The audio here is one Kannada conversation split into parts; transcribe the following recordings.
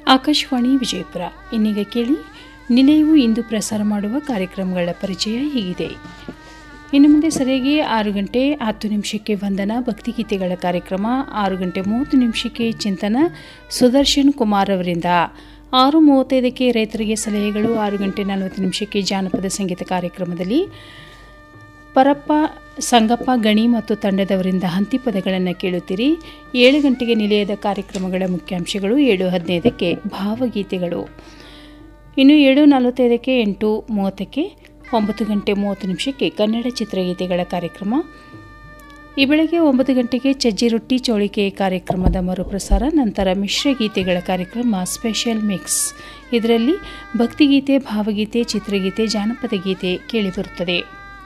ಆಕಾಶವಾಣಿ ವಿಜಯಪುರ ಇನ್ನೀಗ ಕೇಳಿ ನಿಲಯವು ಇಂದು ಪ್ರಸಾರ ಮಾಡುವ ಕಾರ್ಯಕ್ರಮಗಳ ಪರಿಚಯ ಹೀಗಿದೆ ಇನ್ನು ಮುಂದೆ ಸರಿಯಾಗಿ ಆರು ಗಂಟೆ ಹತ್ತು ನಿಮಿಷಕ್ಕೆ ವಂದನ ಭಕ್ತಿಗೀತೆಗಳ ಕಾರ್ಯಕ್ರಮ ಆರು ಗಂಟೆ ಮೂವತ್ತು ನಿಮಿಷಕ್ಕೆ ಚಿಂತನ ಸುದರ್ಶನ್ ಕುಮಾರ್ ಅವರಿಂದ ಆರು ಮೂವತ್ತೈದಕ್ಕೆ ರೈತರಿಗೆ ಸಲಹೆಗಳು ಆರು ಗಂಟೆ ನಲವತ್ತು ನಿಮಿಷಕ್ಕೆ ಜಾನಪದ ಸಂಗೀತ ಕಾರ್ಯಕ್ರಮದಲ್ಲಿ ಪರಪ್ಪ ಸಂಗಪ್ಪ ಗಣಿ ಮತ್ತು ತಂಡದವರಿಂದ ಹಂತಿಪದಗಳನ್ನು ಕೇಳುತ್ತೀರಿ ಏಳು ಗಂಟೆಗೆ ನಿಲಯದ ಕಾರ್ಯಕ್ರಮಗಳ ಮುಖ್ಯಾಂಶಗಳು ಏಳು ಹದಿನೈದಕ್ಕೆ ಭಾವಗೀತೆಗಳು ಇನ್ನು ಏಳು ನಲವತ್ತೈದಕ್ಕೆ ಎಂಟು ಮೂವತ್ತಕ್ಕೆ ಒಂಬತ್ತು ಗಂಟೆ ಮೂವತ್ತು ನಿಮಿಷಕ್ಕೆ ಕನ್ನಡ ಚಿತ್ರಗೀತೆಗಳ ಕಾರ್ಯಕ್ರಮ ಈ ಬೆಳಗ್ಗೆ ಒಂಬತ್ತು ಗಂಟೆಗೆ ಚಜ್ಜಿ ರೊಟ್ಟಿ ಚೋಳಿಕೆ ಕಾರ್ಯಕ್ರಮದ ಮರುಪ್ರಸಾರ ನಂತರ ಮಿಶ್ರಗೀತೆಗಳ ಕಾರ್ಯಕ್ರಮ ಸ್ಪೆಷಲ್ ಮಿಕ್ಸ್ ಇದರಲ್ಲಿ ಭಕ್ತಿಗೀತೆ ಭಾವಗೀತೆ ಚಿತ್ರಗೀತೆ ಜಾನಪದ ಗೀತೆ ಕೇಳಿಬರುತ್ತದೆ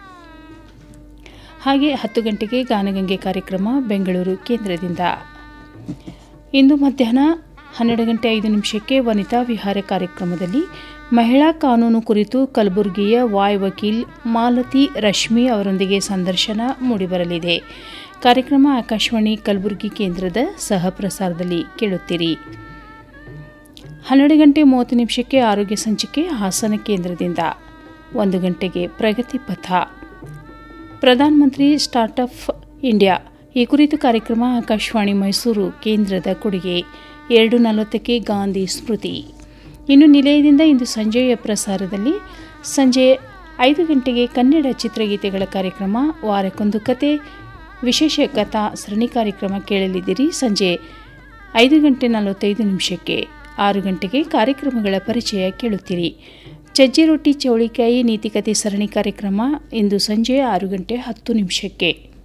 ಹಾಗೆ ಹತ್ತು ಗಂಟೆಗೆ ಗಾನಗಂಗೆ ಕಾರ್ಯಕ್ರಮ ಬೆಂಗಳೂರು ಕೇಂದ್ರದಿಂದ ಇಂದು ಮಧ್ಯಾಹ್ನ ಹನ್ನೆರಡು ಗಂಟೆ ಐದು ನಿಮಿಷಕ್ಕೆ ವನಿತಾ ವಿಹಾರ ಕಾರ್ಯಕ್ರಮದಲ್ಲಿ ಮಹಿಳಾ ಕಾನೂನು ಕುರಿತು ಕಲಬುರಗಿಯ ವಾಯ್ ವಕೀಲ್ ಮಾಲತಿ ರಶ್ಮಿ ಅವರೊಂದಿಗೆ ಸಂದರ್ಶನ ಮೂಡಿಬರಲಿದೆ ಕಾರ್ಯಕ್ರಮ ಆಕಾಶವಾಣಿ ಕಲಬುರಗಿ ಕೇಂದ್ರದ ಸಹ ಪ್ರಸಾರದಲ್ಲಿ ಕೇಳುತ್ತೀರಿ ಹನ್ನೆರಡು ಗಂಟೆ ಮೂವತ್ತು ನಿಮಿಷಕ್ಕೆ ಆರೋಗ್ಯ ಸಂಚಿಕೆ ಹಾಸನ ಕೇಂದ್ರದಿಂದ ಒಂದು ಗಂಟೆಗೆ ಪ್ರಗತಿ ಪಥ ಪ್ರಧಾನಮಂತ್ರಿ ಸ್ಟಾರ್ಟ್ಅಪ್ ಇಂಡಿಯಾ ಈ ಕುರಿತು ಕಾರ್ಯಕ್ರಮ ಆಕಾಶವಾಣಿ ಮೈಸೂರು ಕೇಂದ್ರದ ಕೊಡುಗೆ ಎರಡು ನಲವತ್ತಕ್ಕೆ ಗಾಂಧಿ ಸ್ಮೃತಿ ಇನ್ನು ನಿಲಯದಿಂದ ಇಂದು ಸಂಜೆಯ ಪ್ರಸಾರದಲ್ಲಿ ಸಂಜೆ ಐದು ಗಂಟೆಗೆ ಕನ್ನಡ ಚಿತ್ರಗೀತೆಗಳ ಕಾರ್ಯಕ್ರಮ ವಾರಕ್ಕೊಂದು ಕತೆ ವಿಶೇಷ ಕಥಾ ಸರಣಿ ಕಾರ್ಯಕ್ರಮ ಕೇಳಲಿದ್ದೀರಿ ಸಂಜೆ ಐದು ಗಂಟೆ ನಲವತ್ತೈದು ನಿಮಿಷಕ್ಕೆ ಆರು ಗಂಟೆಗೆ ಕಾರ್ಯಕ್ರಮಗಳ ಪರಿಚಯ ಕೇಳುತ್ತೀರಿ ಚಜ್ಜಿ ರೊಟ್ಟಿ ಚೌಳಿಕಾಯಿ ನೀತಿಕತೆ ಸರಣಿ ಕಾರ್ಯಕ್ರಮ ಇಂದು ಸಂಜೆ ಆರು ಗಂಟೆ ಹತ್ತು ನಿಮಿಷಕ್ಕೆ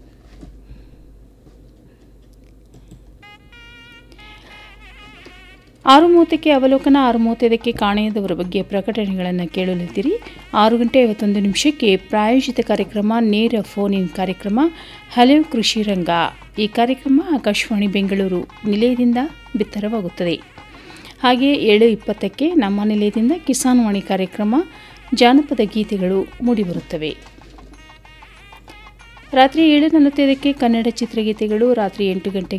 ಆರು ಮೂವತ್ತಕ್ಕೆ ಅವಲೋಕನ ಆರು ಮೂವತ್ತೈದಕ್ಕೆ ಕಾಣೆಯದವರ ಬಗ್ಗೆ ಪ್ರಕಟಣೆಗಳನ್ನು ಕೇಳಲಿದ್ದೀರಿ ಆರು ಗಂಟೆ ಐವತ್ತೊಂದು ನಿಮಿಷಕ್ಕೆ ಪ್ರಾಯೋಜಿತ ಕಾರ್ಯಕ್ರಮ ನೇರ ಫೋನ್ ಇನ್ ಕಾರ್ಯಕ್ರಮ ಹಲೋ ಕೃಷಿ ರಂಗ ಈ ಕಾರ್ಯಕ್ರಮ ಆಕಾಶವಾಣಿ ಬೆಂಗಳೂರು ನಿಲಯದಿಂದ ಬಿತ್ತರವಾಗುತ್ತದೆ ಹಾಗೆ ಏಳು ಇಪ್ಪತ್ತಕ್ಕೆ ನಮ್ಮ ನಿಲಯದಿಂದ ಕಿಸಾನ್ ವಾಣಿ ಕಾರ್ಯಕ್ರಮ ಜಾನಪದ ಗೀತೆಗಳು ಮೂಡಿಬರುತ್ತವೆ ರಾತ್ರಿ ಏಳು ನಲವತ್ತೈದಕ್ಕೆ ಕನ್ನಡ ಚಿತ್ರಗೀತೆಗಳು ರಾತ್ರಿ ಎಂಟು ಗಂಟೆಗೆ